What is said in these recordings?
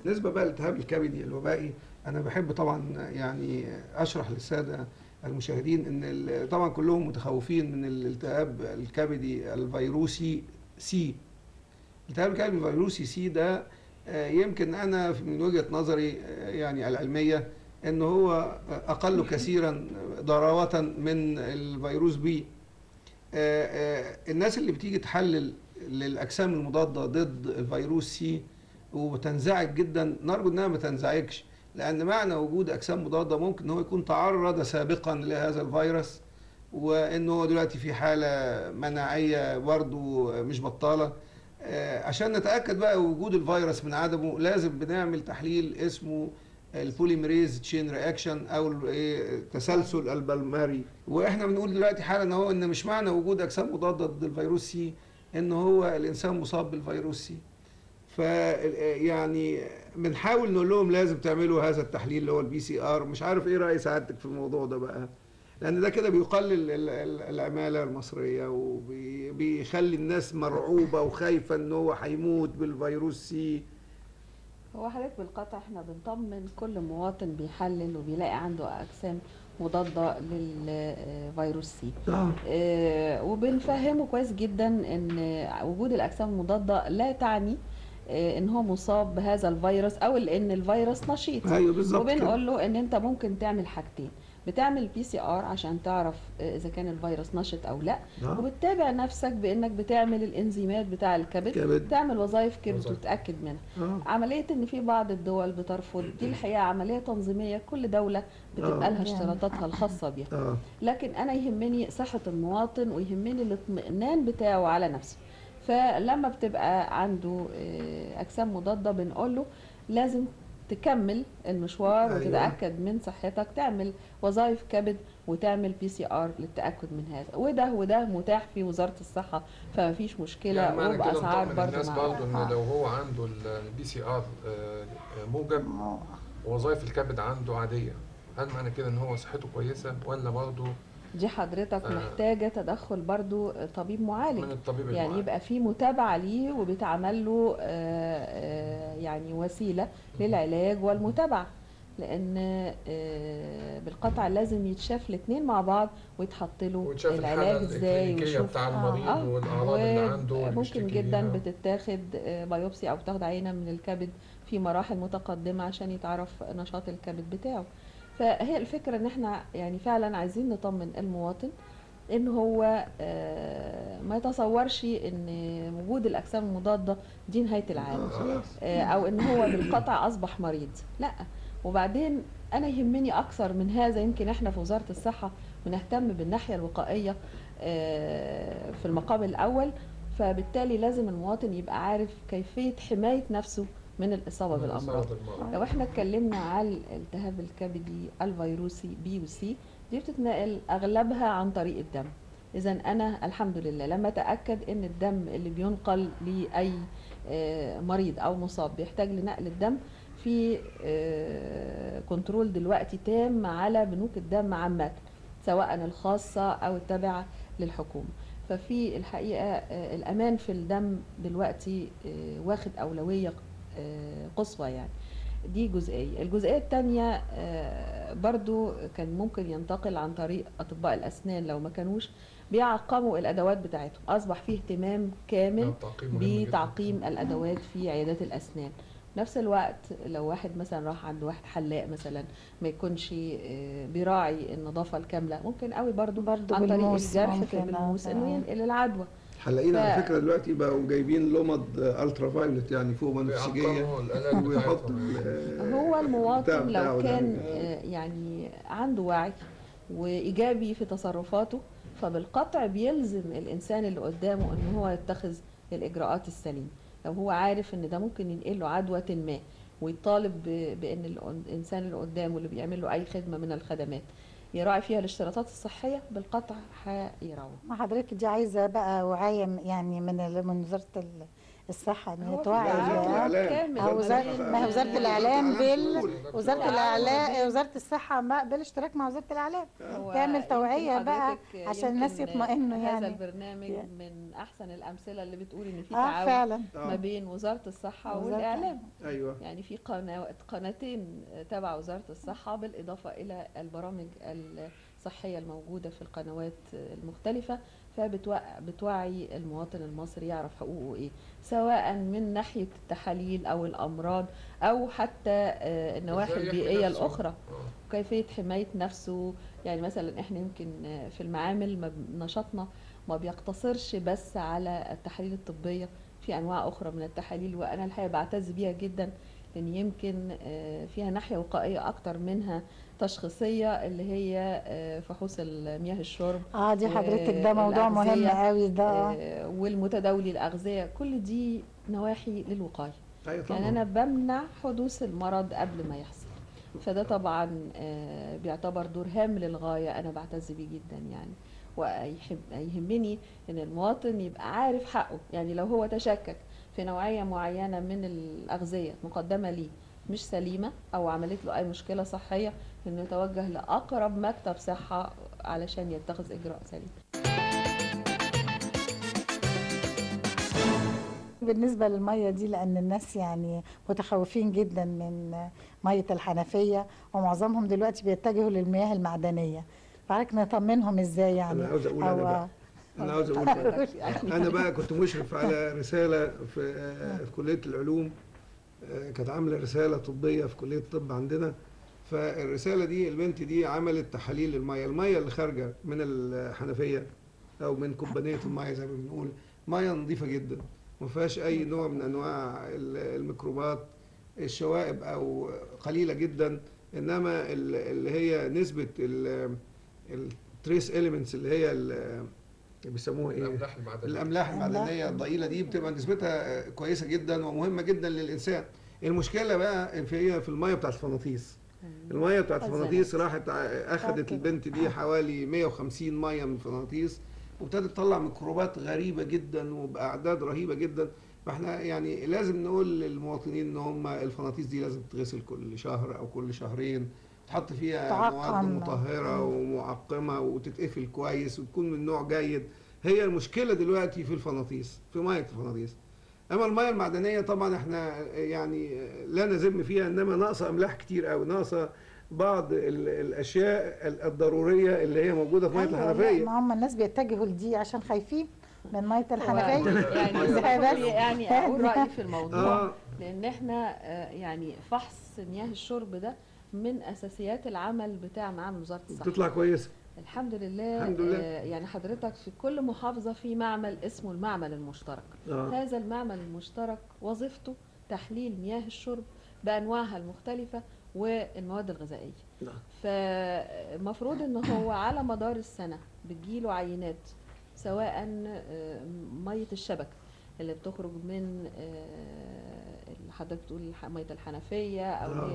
بالنسبه بقى للالتهاب الكبدي الوبائي انا بحب طبعا يعني اشرح للساده المشاهدين ان ال- طبعا كلهم متخوفين من الالتهاب الكبدي الفيروسي سي الالتهاب الكبدي الفيروسي سي ده آه، يمكن انا من وجهه نظري آه، يعني العلميه ان هو اقل كثيرا ضراوه من الفيروس بي آه، آه، الناس اللي بتيجي تحلل للاجسام المضاده ضد الفيروس سي وتنزعج جدا نرجو انها ما تنزعجش لان معنى وجود اجسام مضاده ممكن ان هو يكون تعرض سابقا لهذا الفيروس وانه هو دلوقتي في حاله مناعيه برضه مش بطاله آه، عشان نتاكد بقى وجود الفيروس من عدمه لازم بنعمل تحليل اسمه البوليمريز تشين رياكشن او ال- إيه، التسلسل البلماري واحنا بنقول دلوقتي حالا اهو ان مش معنى وجود اجسام مضاده ضد الفيروس سي ان هو الانسان مصاب بالفيروس سي ف يعني بنحاول نقول لهم لازم تعملوا هذا التحليل اللي هو البي سي ار مش عارف ايه راي سعادتك في الموضوع ده بقى لان ده كده بيقلل ال- ال- العماله المصريه وبيخلي الناس مرعوبه وخايفه ان هو هيموت بالفيروس سي هو حضرتك بالقطع احنا بنطمن كل مواطن بيحلل وبيلاقي عنده اجسام مضاده للفيروس سي اه آه، وبنفهمه كويس جدا ان وجود الاجسام المضاده لا تعني آه، ان هو مصاب بهذا الفيروس او ان الفيروس نشيط ايوه بالظبط كده. وبنقول له ان انت ممكن تعمل حاجتين بتعمل بي سي ار عشان تعرف آه، اذا كان الفيروس نشط او لا آه. وبتتابع نفسك بانك بتعمل الانزيمات بتاع الكبد كبد. تعمل وظائف كبد وظائف. وتتاكد منها اه عمليه ان في بعض الدول بترفض دي الحقيقه عمليه تنظيميه كل دوله بتبقى آه. لها اشتراطاتها الخاصه بيها اه لكن انا يهمني صحه المواطن ويهمني الاطمئنان بتاعه على نفسه فلما بتبقى عنده آه، اجسام مضاده بنقول له لازم تكمل المشوار أيوة. وتتاكد من صحتك تعمل وظائف كبد وتعمل بي سي ار للتاكد من هذا وده وده متاح في وزاره الصحه فما فيش مشكله يعني معنى كده وباسعار نطمن برضه الناس معقولة. برضه ان لو هو عنده البي سي ار موجب ووظائف الكبد عنده عاديه هل معنى كده ان هو صحته كويسه ولا برضه دي حضرتك آه. محتاجه تدخل برضو طبيب معالج من الطبيب يعني المعالج؟ يبقى في متابعه ليه وبيتعمل له آه، آه، يعني وسيله للعلاج والمتابعه لان آه، بالقطع لازم يتشاف الاثنين مع بعض ويتحط له وتشاف العلاج الحاله ازاي الكلينيكيه ويشوف بتاع المريض آه، والاعراض اللي عنده واللي ممكن بيشتكي جدا بيها. بتتاخد آه، بايوبسي او بتاخد عينه من الكبد في مراحل متقدمه عشان يتعرف نشاط الكبد بتاعه فهي الفكره ان احنا يعني فعلا عايزين نطمن المواطن ان هو آه، ما يتصورش ان وجود الاجسام المضاده دي نهايه العالم خلاص آه، او ان هو بالقطع اصبح مريض لا وبعدين انا يهمني اكثر من هذا يمكن احنا في وزاره الصحه بنهتم بالناحيه الوقائيه آه، في المقام الاول فبالتالي لازم المواطن يبقى عارف كيفيه حمايه نفسه من الاصابه من بالامراض إصابة المرض. لو احنا اتكلمنا على الالتهاب الكبدي الفيروسي بي وسي دي بتتنقل اغلبها عن طريق الدم اذا انا الحمد لله لما اتاكد ان الدم اللي بينقل لاي آه، مريض او مصاب بيحتاج لنقل الدم في آه، كنترول دلوقتي تام على بنوك الدم عامه سواء الخاصه او التابعه للحكومه ففي الحقيقه آه، الامان في الدم دلوقتي آه، واخد اولويه آه، قصوى يعني دي جزئية الجزئية التانية آه، برضو كان ممكن ينتقل عن طريق أطباء الأسنان لو ما كانوش بيعقموا الأدوات بتاعتهم أصبح فيه اهتمام كامل التعقيم مهم جداً. بتعقيم الأدوات في عيادات الأسنان نفس الوقت لو واحد مثلا راح عند واحد حلاق مثلا ما يكونش آه، بيراعي النظافة الكاملة ممكن قوي برضو, برضو عن طريق بالموس الجرح في ممكن، بالموس آه. انه ينقل العدوى حلاقين على ف- فكره دلوقتي بقوا جايبين لمض الترا فايولت يعني فوق بنفسجيه بيعقموا الآلات ويحطوا بتاعتهم. ال- هو بتاع المواطن بتاعه لو ده. كان آه، يعني عنده وعي وايجابي في تصرفاته فبالقطع بيلزم الانسان اللي قدامه ان هو يتخذ الاجراءات السليمه لو هو عارف ان ده ممكن ينقل له عدوى ما ويطالب ب- بان الأن- الانسان اللي قدامه اللي بيعمل له اي خدمه من الخدمات يراعي فيها الاشتراطات الصحيه بالقطع هيراعوه ما حضرتك دي عايزه بقى وعي م- يعني من ال- من وزاره ال- الصحه ان هي هو في توعي تعاون الإعلام. كامل أو ما وزارة- بين- ما هي وزارة الإعلام بال- وزاره تعاون الاعلام بين- وزاره الصحه ما بالاشتراك مع وزاره الاعلام هو تعمل يمكن توعية بقى حضرتك عشان الناس يمكن يطمئنوا هذا يعني. البرنامج يعني. من احسن الامثله اللي بتقول ان في اه تعاون فعلا ما بين وزاره الصحه وزارة والاعلام ايوه يعني في قنوات قناتين تبع وزاره الصحه بالاضافه الى البرامج الصحيه الموجوده في القنوات المختلفه فبتوعي المواطن المصري يعرف حقوقه ايه سواء من ناحيه التحاليل او الامراض او حتى آه، النواحي إزاي يحمي البيئيه نفسه. الاخرى آه. كيفيه حمايه نفسه يعني مثلا احنا يمكن آه، في المعامل ما ب- نشاطنا ما بيقتصرش بس على التحاليل الطبيه في انواع اخرى من التحاليل وانا الحقيقه بعتز بيها جدا لان يمكن آه، فيها ناحيه وقائيه اكتر منها تشخيصيه اللي هي آه، فحوص المياه الشرب اه دي حضرتك ده موضوع مهم الأغذية، قوي ده آه، والمتداولي الاغذيه كل دي نواحي للوقايه ايوه يعني طبعا انا بمنع حدوث المرض قبل ما يحصل فده طبعا آه، بيعتبر دور هام للغايه انا بعتز بيه جدا يعني ويهمني ان المواطن يبقى عارف حقه يعني لو هو تشكك في نوعيه معينه من الاغذيه مقدمه ليه مش سليمه او عملت له اي مشكله صحيه انه يتوجه لاقرب مكتب صحه علشان يتخذ اجراء سليم بالنسبة للمية دي لأن الناس يعني متخوفين جدا من مية الحنفية ومعظمهم دلوقتي بيتجهوا للمياه المعدنية فعارف نطمنهم ازاي يعني انا عاوز اقول انا بقى انا عاوز اقول بقى. انا بقى كنت مشرف على رساله في في كليه العلوم آه، كانت عامله رساله طبيه في كليه الطب عندنا فالرساله دي البنت دي عملت تحاليل الميه الميه اللي خارجه من الحنفيه او من كوبانيه الميه زي ما بنقول ميه نظيفه جدا ما فيهاش اي نوع من انواع ال- الميكروبات الشوائب او قليله جدا انما ال- اللي هي نسبه التريس اليمنتس اللي هي ال- بيسموها ايه الاملاح المعدنيه الاملاح المعدنيه الضئيله دي بتبقى نسبتها كويسه جدا ومهمه جدا للانسان المشكله بقى في هي في الميه بتاعت الفناطيس الميه بتاعت خزانات. الفناطيس راحت ع- اخذت أوكي. البنت دي حوالي 150 ميه من الفناطيس وابتدت تطلع ميكروبات غريبه جدا وباعداد رهيبه جدا فاحنا يعني لازم نقول للمواطنين ان هم الفناطيس دي لازم تتغسل كل شهر او كل شهرين تحط فيها مواد تعقم. مطهره ومعقمه وتتقفل كويس وتكون من نوع جيد هي المشكله دلوقتي في الفناطيس في ميه الفناطيس اما الميه المعدنيه طبعا احنا يعني لا نذم فيها انما ناقصه املاح كتير قوي ناقصه بعض ال- الاشياء ال- الضروريه اللي هي موجوده في ميه أيوة، لا، الحنفيه ما هم الناس بيتجهوا لدي عشان خايفين من مية الحنفية يعني ده بس. يعني اقول رايي في الموضوع اه لان احنا آه، يعني فحص مياه الشرب ده من اساسيات العمل بتاع معامل وزاره الصحه بتطلع كويسه الحمد لله, الحمد لله. آه، يعني حضرتك في كل محافظه في معمل اسمه المعمل المشترك اه هذا المعمل المشترك وظيفته تحليل مياه الشرب بانواعها المختلفه والمواد الغذائيه نعم. فمفروض ان هو على مدار السنه بتجيله عينات سواء آه، ميه الشبكه اللي بتخرج من آه، اللي حضرتك بتقول الح- ميه الحنفيه او آه. هي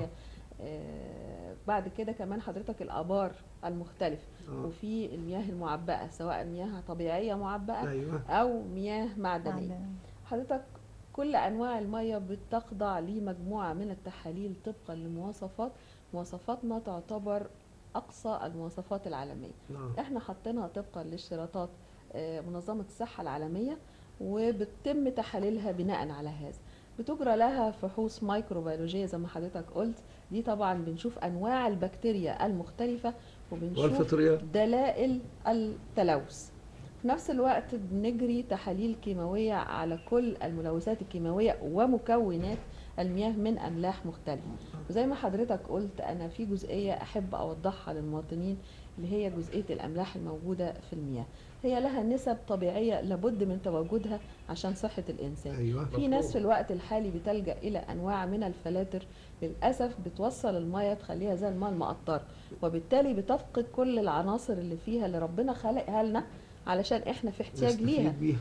آه، بعد كده كمان حضرتك الابار المختلفه اه وفي المياه المعبأة سواء مياه طبيعية معبأة ايوه أو مياه معدنية حضرتك كل أنواع المياه بتخضع لمجموعة من التحاليل طبقا لمواصفات مواصفاتنا تعتبر أقصى المواصفات العالمية نعم احنا حطيناها طبقا لاشتراطات آه، منظمة الصحة العالمية وبتم تحاليلها بناء على هذا بتجرى لها فحوص ميكروبيولوجية زي ما حضرتك قلت دي طبعا بنشوف أنواع البكتيريا المختلفة وبنشوف والفطريات دلائل التلوث في نفس الوقت بنجري تحاليل كيماوية على كل الملوثات الكيماوية ومكونات المياه من أملاح مختلفة وزي ما حضرتك قلت أنا في جزئية أحب أوضحها للمواطنين اللي هي جزئية الأملاح الموجودة في المياه هي لها نسب طبيعية لابد من تواجدها عشان صحة الإنسان ايوه في ناس في الوقت الحالي بتلجأ إلى أنواع من الفلاتر للأسف بتوصل المية تخليها زي الماء المقطر وبالتالي بتفقد كل العناصر اللي فيها اللي ربنا خلقها لنا علشان احنا في احتياج نستفيد ليها بيها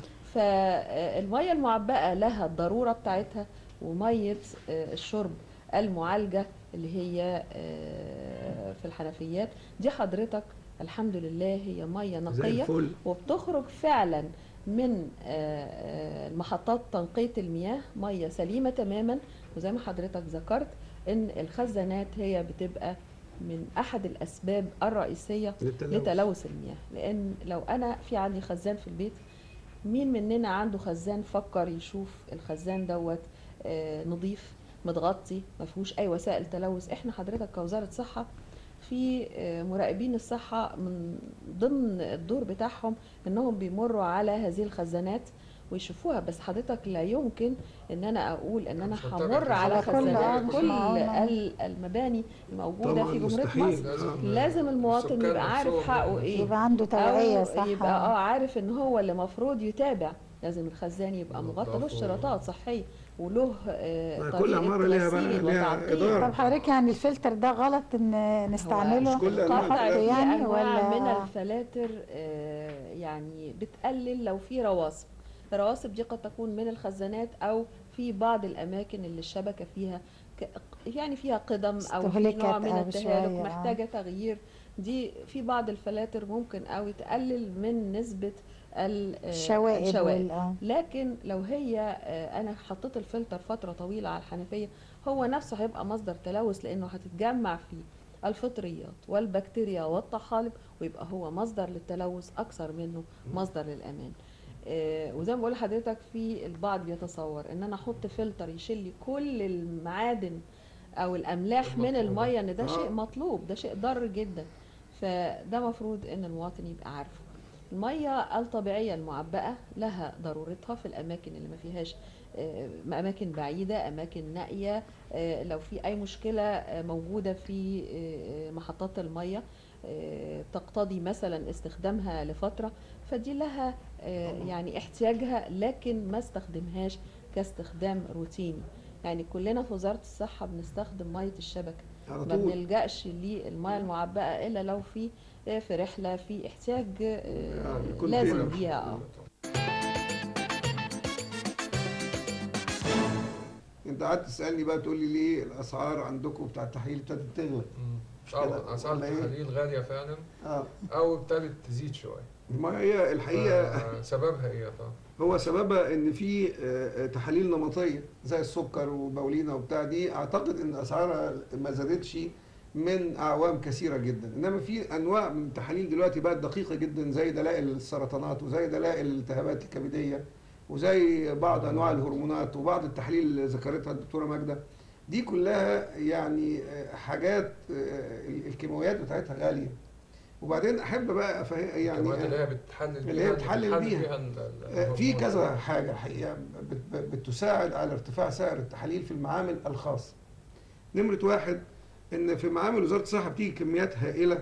فالمية المعبأة لها الضرورة بتاعتها ومية آه، الشرب المعالجة اللي هي آه، في الحنفيات دي حضرتك الحمد لله هي مية زي نقية الفل وبتخرج فعلا من آه، آه، محطات تنقية المياه مية سليمة تماما وزي ما حضرتك ذكرت ان الخزانات هي بتبقى من احد الاسباب الرئيسية لتلوث المياه لان لو انا في عندي خزان في البيت مين مننا عنده خزان فكر يشوف الخزان دوت آه، نظيف متغطي ما فيهوش اي وسائل تلوث احنا حضرتك كوزاره صحه في آه، مراقبين الصحه من ضمن الدور بتاعهم انهم بيمروا على هذه الخزانات ويشوفوها بس حضرتك لا يمكن ان انا اقول ان انا مش متابع همر كل على حاجة. كل- آه، خزانات مش كل معقول. ال- المباني الموجوده طبعا في جمهوريه مستحيل. مصر لازم لازم المواطن السكان يبقى عارف نفسهم حقه ايه يبقى عنده توعية أو صح يبقى اه عارف ان هو اللي المفروض يتابع لازم الخزان يبقى مغطى له نظافة. اشتراطات صحيه وله آه ما طريقه كل عمارة ليها بقى- غسيل ليها وتعقيم. إدارة. طب حضرتك يعني الفلتر ده غلط ان نستعمله مش كل أنواع نحط قطع الفلاتر. في يعني انواع من ولا الفلاتر آه، يعني بتقلل لو في رواسب الرواسب دي قد تكون من الخزانات او في بعض الاماكن اللي الشبكه فيها ك- يعني فيها قدم او في استهلكت نوع من أو التهالك شوية، آه. محتاجه تغيير دي في بعض الفلاتر ممكن قوي تقلل من نسبه ال- آه، الشوائب الشوائب وال- آه. لكن لو هي آه، انا حطيت الفلتر فتره طويله على الحنفيه هو نفسه هيبقى مصدر تلوث لانه هتتجمع فيه الفطريات والبكتيريا والطحالب ويبقى هو مصدر للتلوث اكثر منه مصدر للامان آه، وزي ما بقول لحضرتك في البعض بيتصور ان انا احط فلتر يشيل لي كل المعادن او الاملاح من المطلوبة. الميه ان ده آه. شيء مطلوب ده شيء ضار جدا فده مفروض ان المواطن يبقى عارفه المية الطبيعية المعبأة لها ضرورتها في الأماكن اللي ما فيهاش آه، أماكن بعيدة أماكن نائية آه، لو في أي مشكلة آه، موجودة في آه، محطات المية آه، تقتضي مثلا استخدامها لفترة فدي لها آه، يعني احتياجها لكن ما استخدمهاش كاستخدام روتيني يعني كلنا في وزارة الصحة بنستخدم مية الشبكة على ما طول بنلجأش للمياه المعبأة إلا لو في في رحلة في احتياج آه، يعني كل لازم كده. بيها اه انت قعدت تسالني بقى تقول لي ليه الاسعار عندكم بتاع التحليل ابتدت تغلى مم. كده طبعا اسعار ولا إيه؟ التحاليل غاليه فعلا اه او ابتدت تزيد شويه ما هي الحقيقه ف- سببها ايه يا طبعا؟ هو سببها ان في آه، تحاليل نمطيه زي السكر وبولينا وبتاع دي اعتقد ان اسعارها ما زادتش من اعوام كثيره جدا انما في انواع من التحاليل دلوقتي بقت دقيقه جدا زي دلائل السرطانات وزي دلائل الالتهابات الكبديه وزي بعض انواع الهرمونات وبعض التحاليل اللي ذكرتها الدكتوره ماجده دي كلها يعني آه، حاجات آه، الكيماويات بتاعتها غاليه وبعدين احب بقى أفهم يعني الكيماويات اللي هي بتحلل اللي هي بتحلل بيها. ال- ال- آه، في الهرمونات. كذا حاجة الحقيقة بت- بت- بتساعد على ارتفاع سعر التحاليل في المعامل الخاصة. نمرة واحد إن في معامل وزارة الصحة بتيجي كميات هائلة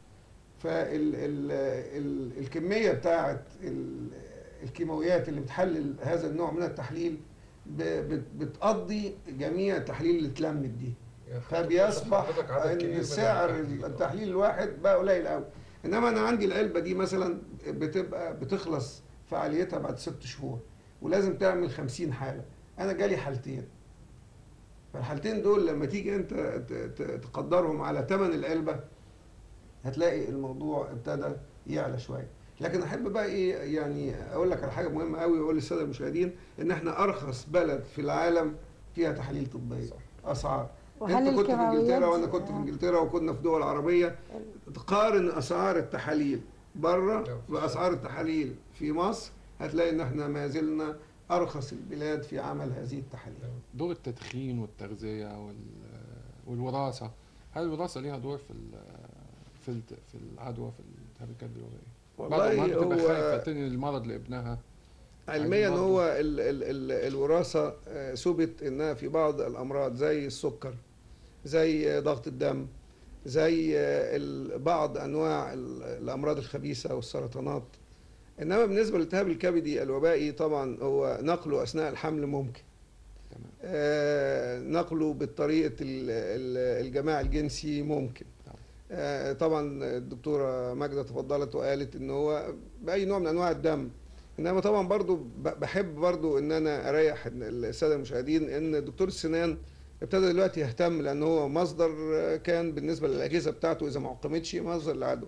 فالكمية بتاعة ال- الكيماويات اللي بتحلل هذا النوع من التحليل ب- بت- بتقضي جميع التحاليل اللي اتلمت دي. يعني فبيصبح حضرتك عدد كبير ان من السعر التحاليل. التحليل الواحد بقى قليل قوي انما انا عندي العلبه دي مثلا بتبقى بتخلص فعاليتها بعد ست شهور ولازم تعمل خمسين حاله انا جالي حالتين فالحالتين دول لما تيجي انت ت- ت- تقدرهم على ثمن العلبه هتلاقي الموضوع ابتدى يعلى شويه لكن احب بقى ايه يعني اقول لك على حاجه مهمه قوي واقول للساده المشاهدين ان احنا ارخص بلد في العالم فيها تحاليل طبيه صح. اسعار وهل انت كنت في الكيماويات انجلترا وانا دي- كنت في آه. انجلترا وكنا في دول عربيه تقارن اسعار التحاليل بره لا، باسعار التحاليل في مصر هتلاقي ان احنا ما زلنا ارخص البلاد في عمل هذه التحاليل دور التدخين والتغذية وال- والوراثة هل الوراثة ليها دور في ال- في الت- في العدوى في الالتهاب الكبد الوبائي؟ بعض والله الأمهات بتبقى خايفة هو تنقل المرض لابنها علميا برضه. هو ال ال ال الوراثه آه، ثبت انها في بعض الامراض زي السكر زي آه، ضغط الدم زي آه، ال- بعض انواع ال- الامراض الخبيثه والسرطانات انما بالنسبه للالتهاب الكبدي الوبائي طبعا هو نقله اثناء الحمل ممكن تمام آه، نقله بطريقه ال- ال- الجماع الجنسي ممكن طبعا. آه، طبعا الدكتوره ماجده تفضلت وقالت ان هو باي نوع من انواع الدم انما طبعا برضو ب- بحب برضو ان انا اريح الساده المشاهدين ان دكتور السنان ابتدى دلوقتي يهتم لان هو مصدر آه، كان بالنسبه للاجهزه بتاعته اذا ما عقمتش مصدر للعدوى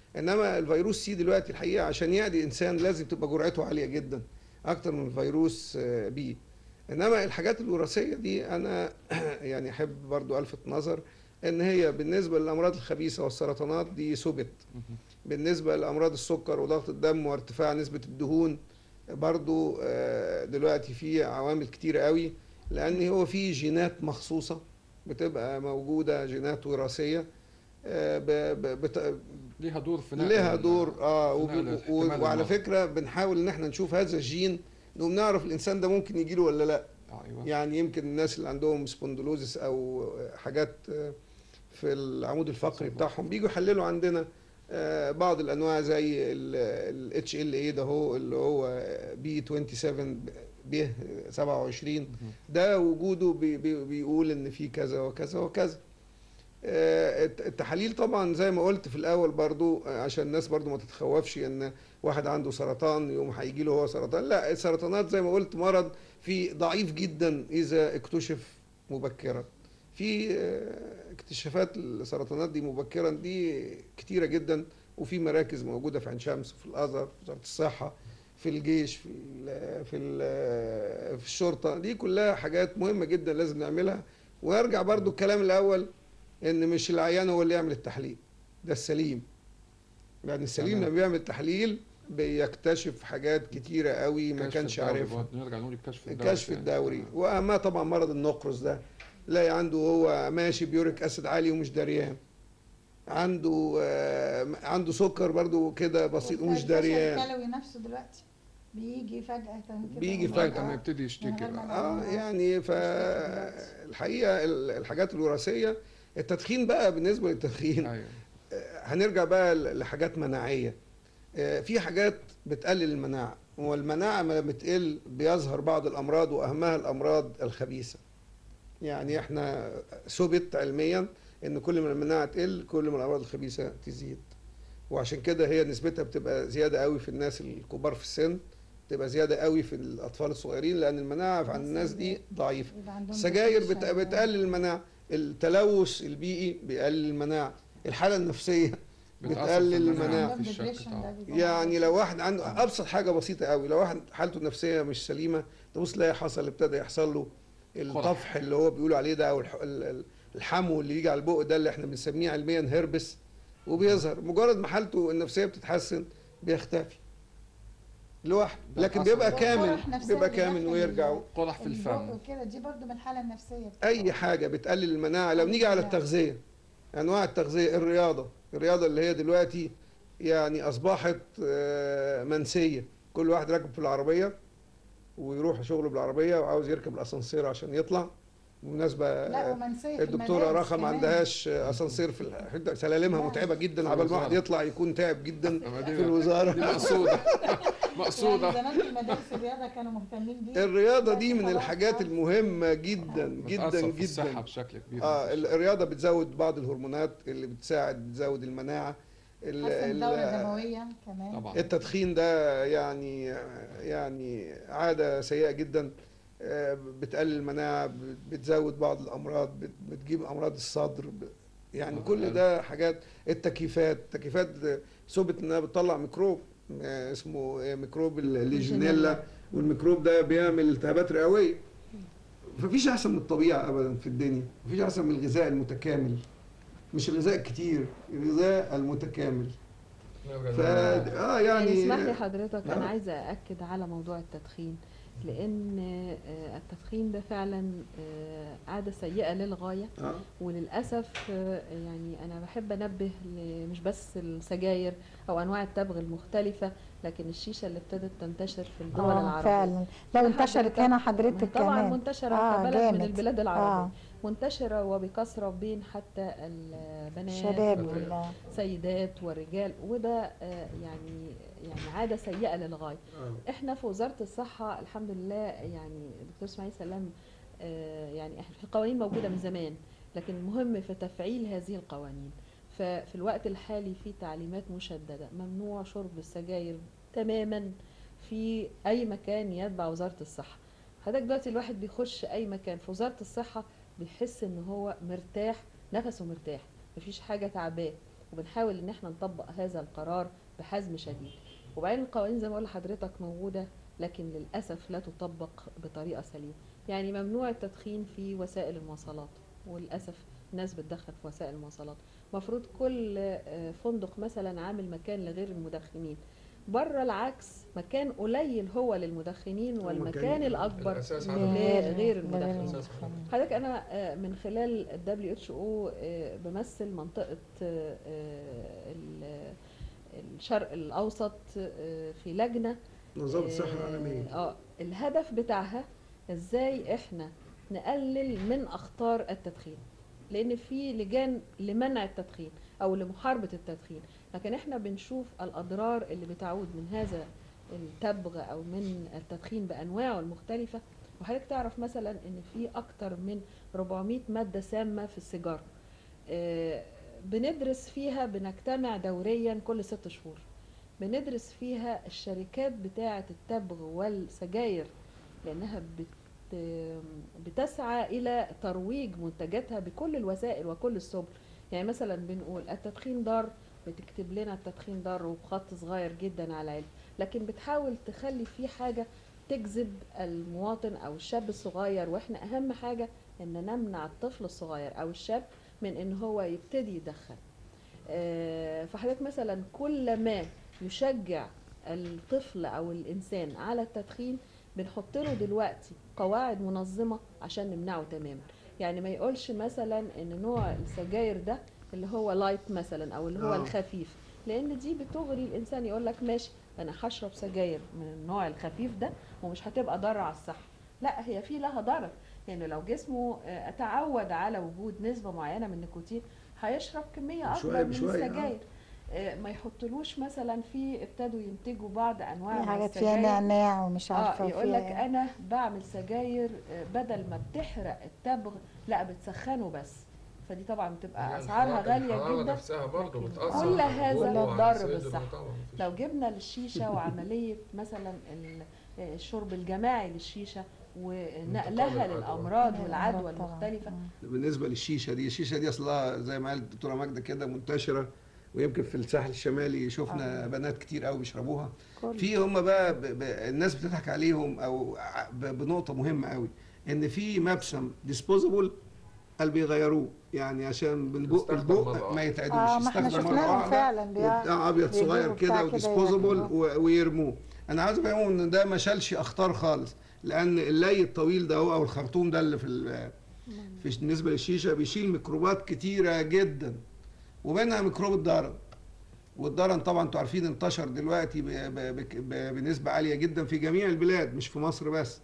انما الفيروس سي دلوقتي الحقيقه عشان يعدي انسان لازم تبقى جرعته عاليه جدا اكتر من الفيروس آه، بي انما الحاجات الوراثيه دي انا يعني احب برضو الفت نظر ان هي بالنسبه للامراض الخبيثه والسرطانات دي ثبت بالنسبه لامراض السكر وضغط الدم وارتفاع نسبه الدهون برضو آه، دلوقتي في عوامل كتير قوي لان هو في جينات مخصوصه بتبقى موجوده جينات وراثيه آه، ب- ب- بت- ليها دور في نقل لها ال- دور اه في وب- نقل و- احتمال وعلى المرض. فكره بنحاول ان احنا نشوف هذا الجين نقوم نعرف الانسان ده ممكن يجيله ولا لا آه، ايوه يعني يمكن الناس اللي عندهم سبوندلوزس او حاجات في العمود الفقري بتاعهم بيجوا يحللوا عندنا آه، بعض الانواع زي الاتش ال اي ده هو اللي هو بي 27 ب 27 ده وجوده بي بي بيقول ان في كذا وكذا وكذا آه، الت- التحاليل طبعا زي ما قلت في الاول برضو آه، عشان الناس برضو ما تتخوفش ان واحد عنده سرطان يوم هيجي له هو سرطان لا السرطانات زي ما قلت مرض في ضعيف جدا اذا اكتشف مبكرا في آه، اكتشافات السرطانات دي مبكرا دي كتيره جدا وفي مراكز موجوده في عين شمس وفي الازهر في وزاره الصحه في الجيش في ال في ال في الشرطه دي كلها حاجات مهمه جدا لازم نعملها ويرجع برضو الكلام الاول ان مش العيان هو اللي يعمل التحليل ده السليم يعني السليم تمام. لما بيعمل تحليل بيكتشف حاجات كتيره قوي ما الكشف كانش الدوري عارفها برضه، نرجع نقول الكشف الدوري الكشف تاني. الدوري آه. واما طبعا مرض النقرس ده لا عنده هو ماشي بيوريك اسيد عالي ومش دريان عنده آه، عنده سكر برضو كده بسيط ومش الفشل دريان الكلوي نفسه دلوقتي بيجي فجأة كده بيجي لغاية فجأة. ما يبتدي يشتكي من غير بقى. ما اه يعني فالحقيقه الحاجات الوراثيه التدخين بقى بالنسبه للتدخين ايوه هنرجع بقى لحاجات مناعيه آه، في حاجات بتقلل المناعه والمناعه لما بتقل بيظهر بعض الامراض واهمها الامراض الخبيثه يعني احنا ثبت علميا ان كل ما المناعه تقل كل ما الامراض الخبيثه تزيد وعشان كده هي نسبتها بتبقى زياده قوي في الناس الكبار في السن تبقى زياده قوي في الاطفال الصغيرين لان المناعه عند الناس دي ضعيفه يبقى عندهم السجاير بت- depression. بتقلل المناعه التلوث البيئي بيقلل المناعه الحاله النفسيه بتأثر بتقلل في المناعة. في الشك depression ده طبعا بيبقى يعني لو واحد عنده ابسط حاجه بسيطه قوي لو واحد حالته النفسيه مش سليمه تبص تلاقي حصل ابتدى يحصل له الطفح اللي هو بيقولوا عليه ده او الح- ال- ال- الحمو اللي يجي على البق ده اللي احنا بنسميه علميا هربس وبيظهر مجرد ما حالته النفسيه بتتحسن بيختفي لوحده ده لكن حصل. بيبقى ده كامل قرح نفسية بيبقى بيدخل كامل ويرجع قرح في البق الفم وكده دي برضو من الحالة النفسية بتاعته. اي حاجه بتقلل المناعه لو نيجي على التغذيه انواع التغذيه الرياضه الرياضه اللي هي دلوقتي يعني اصبحت آه، منسيه كل واحد راكب في العربيه ويروح شغله بالعربيه وعاوز يركب الاسانسير عشان يطلع بالمناسبه لا آه، ومنسية في الدكتوره المدارس رخا ما كمان. عندهاش اسانسير في الحته سلالمها لا. متعبه جدا في عبال ما واحد الوزارة. يطلع يكون تعب جدا أما دي في الوزاره دي مقصودة يعني مقصودة زمان في مدارس الرياضة كانوا مهتمين بيها الرياضه دي دلوقتي من خلاص الحاجات خالص. المهمه جدا جدا بتأثر في جدا الصحة بشكل كبير اه ال- الرياضه بتزود بعض الهرمونات اللي بتساعد بتزود المناعه ال- حسن الدورة ال- الدموية كمان طبعا التدخين ده يعني يعني عاده سيئه جدا آه، بتقلل المناعه بت- بتزود بعض الامراض بت- بتجيب امراض الصدر ب- يعني آه، كل حلو. ده حاجات التكييفات التكييفات ثبت انها بتطلع ميكروب آه، اسمه آه، ميكروب الليجينيلا والميكروب ده بيعمل التهابات رئويه مفيش احسن من الطبيعه ابدا في الدنيا مفيش احسن من الغذاء المتكامل مش الغذاء الكتير الغذاء المتكامل نرجع ف نقول- اه يعني يعني اسمح لي حضرتك نعم. انا عايزه ااكد على موضوع التدخين لان آه، التدخين ده فعلا آه، عاده سيئه للغايه آه. وللاسف آه، يعني انا بحب انبه ل- مش بس السجاير او انواع التبغ المختلفه لكن الشيشه اللي ابتدت تنتشر في الدول اه العربيه فعلا لو انتشرت هنا حضرتك طبعا كمان منتشره آه، كبلد جامد. من البلاد العربيه اه منتشره وبكثره بين حتى البنات شباب وال- ولا سيدات ورجال وده آه، يعني يعني عاده سيئه للغايه آه. احنا في وزاره الصحه الحمد لله يعني الدكتور اسماعيل سلام آه، يعني احنا القوانين موجوده من زمان لكن المهم في تفعيل هذه القوانين ففي الوقت الحالي في تعليمات مشدده ممنوع شرب السجاير تماما في اي مكان يتبع وزاره الصحه حضرتك دلوقتي الواحد بيخش اي مكان في وزاره الصحه بيحس ان هو مرتاح نفسه مرتاح مفيش حاجه تعباه وبنحاول ان احنا نطبق هذا القرار بحزم شديد وبعدين القوانين زي ما بقول لحضرتك موجوده لكن للاسف لا تطبق بطريقه سليمه يعني ممنوع التدخين في وسائل المواصلات وللاسف الناس بتدخن في وسائل المواصلات مفروض كل آه، فندق مثلا عامل مكان لغير المدخنين بره العكس مكان قليل هو للمدخنين والمكان الأكبر الأساس ل- عدم غير لغير المدخنين أساس حضرتك أنا آه، من خلال ال WHO آه، بمثل منطقة آه، آه، ال- الشرق الأوسط آه، في لجنة نظام الصحه العالميه اه الهدف بتاعها ازاي احنا نقلل من اخطار التدخين لان في لجان لمنع التدخين او لمحاربه التدخين لكن احنا بنشوف الاضرار اللي بتعود من هذا التبغ او من التدخين بانواعه المختلفه وحضرتك تعرف مثلا ان في اكتر من 400 ماده سامه في السيجاره آه، بندرس فيها بنجتمع دوريا كل ست شهور بندرس فيها الشركات بتاعة التبغ والسجاير لأنها بت بتسعى إلى ترويج منتجاتها بكل الوسائل وكل السبل يعني مثلا بنقول التدخين ضار بتكتب لنا التدخين ضار وبخط صغير جدا على العلبة لكن بتحاول تخلي في حاجة تجذب المواطن أو الشاب الصغير وإحنا أهم حاجة إن نمنع الطفل الصغير أو الشاب من إن هو يبتدي يدخن آه، فحضرتك مثلا كل ما يشجع الطفل او الانسان على التدخين بنحط له دلوقتي قواعد منظمه عشان نمنعه تماما يعني ما يقولش مثلا ان نوع السجاير ده اللي هو لايت مثلا او اللي هو آه. الخفيف لان دي بتغري الانسان يقول لك ماشي انا هشرب سجاير من النوع الخفيف ده ومش هتبقى ضاره على الصحه لا هي في لها ضرر يعني لو جسمه آه، اتعود على وجود نسبه معينه من النيكوتين هيشرب كميه بشوية اكبر من بشوية، آه. السجاير آه، ما يحطلوش مثلا في ابتدوا ينتجوا بعض انواع في من حاجات فيها السجاير نعناع ومش عارفه اه يقول لك وفيها- انا بعمل سجاير آه، بدل ما بتحرق التبغ لا بتسخنه بس فدي طبعا بتبقى هي اسعارها الحرارة- غاليه الحرارة جدا نفسها برضه لكن بتأثر كل على هذا الجلد وعلى ضار الصدر بالصحة. طبعاً مفيش لو جبنا للشيشه وعمليه مثلا ال- آه، الشرب الجماعي للشيشه ونقلها انتقال للامراض العدوى. والعدوى طبعاً. المختلفه مم. بالنسبه للشيشه دي الشيشه دي اصلها زي ما قالت الدكتوره ماجده كده منتشره ويمكن في الساحل الشمالي شفنا آه. بنات كتير قوي بيشربوها كل- في هم بقى ب... ب... الناس بتضحك عليهم او ع- ب... بنقطه مهمه قوي ان في مبسم ديسبوزبل قال بيغيروه يعني عشان بالبق يستخدم مرة البق واحدة. ما يتعدمش اه ما احنا يستخدم مرة شفناهم واحدة فعلا بيع- بتاع ابيض بيجيبوا صغير بتاع كده كده وديسبوزبل ياخدوه. ويرموه انا عاوز افهمهم ان ده ما شالش اخطار خالص لان اللي الطويل ده هو او الخرطوم ده اللي في ال- في بالنسبه للشيشه بيشيل ميكروبات كتيره جدا ومنها ميكروب الضرن والضرن طبعا انتوا عارفين انتشر دلوقتي ب- ب- بك- ب- بنسبه عاليه جدا في جميع البلاد مش في مصر بس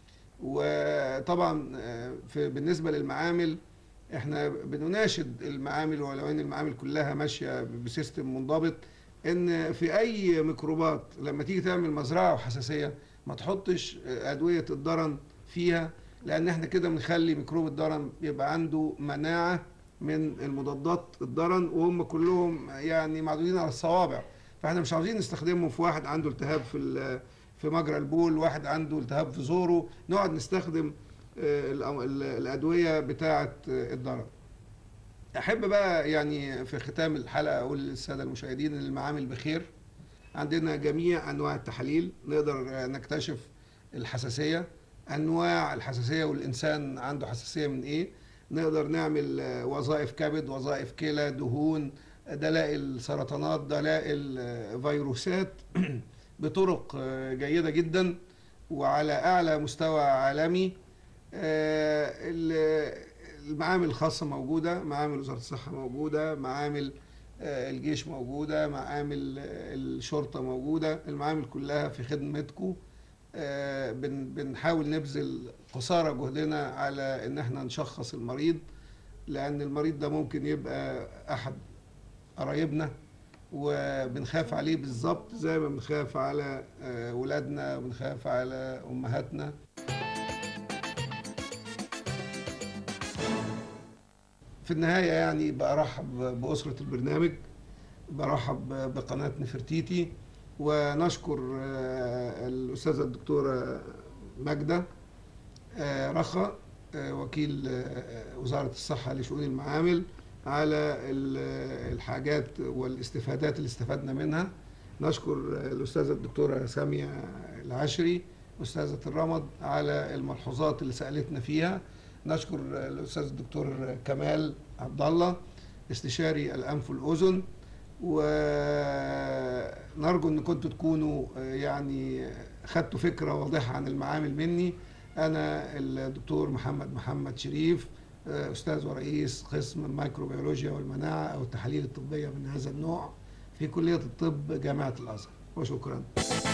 وطبعا آه، في بالنسبه للمعامل احنا بنناشد المعامل ولو ان المعامل كلها ماشيه بسيستم منضبط ان في اي ميكروبات لما تيجي تعمل مزرعه وحساسيه ما تحطش آه، ادويه الضرن فيها لان احنا كده بنخلي ميكروب الضرن يبقى عنده مناعه من المضادات الضرن وهم كلهم يعني معدودين على الصوابع فاحنا مش عاوزين نستخدمهم في واحد عنده التهاب في ال- في مجرى البول واحد عنده التهاب في زوره نقعد نستخدم آه، الأم- ال- الادويه بتاعه آه، الضرر احب بقى يعني في ختام الحلقه اقول للساده المشاهدين ان المعامل بخير عندنا جميع انواع التحاليل نقدر آه، نكتشف الحساسيه انواع الحساسيه والانسان عنده حساسيه من ايه نقدر نعمل آه، وظائف كبد وظائف كلى دهون دلائل سرطانات دلائل آه، فيروسات بطرق آه، جيده جدا وعلى اعلى مستوى عالمي آه، ال- المعامل الخاصه موجوده معامل وزاره الصحه موجوده معامل آه، الجيش موجوده معامل آه، الشرطه موجوده المعامل كلها في خدمتكم آه، بن- بنحاول نبذل قصارى جهدنا على ان احنا نشخص المريض لان المريض ده ممكن يبقى احد قرايبنا وبنخاف عليه بالظبط زي ما بنخاف على آه، ولادنا وبنخاف على امهاتنا في النهاية يعني برحب بأسرة البرنامج برحب بقناة نفرتيتي ونشكر آه، الأستاذة الدكتورة ماجدة آه، رخا آه، وكيل آه، وزارة الصحة لشؤون المعامل على ال- الحاجات والاستفادات اللي استفدنا منها نشكر الأستاذة الدكتورة سامية العشري أستاذة الرمد على الملحوظات اللي سألتنا فيها نشكر الأستاذ الدكتور كمال عبد الله استشاري الأنف والأذن ونرجو ان كنتوا تكونوا يعني خدتوا فكره واضحه عن المعامل مني انا الدكتور محمد محمد شريف استاذ ورئيس قسم الميكروبيولوجيا والمناعه او التحاليل الطبيه من هذا النوع في كليه الطب جامعه الازهر وشكرا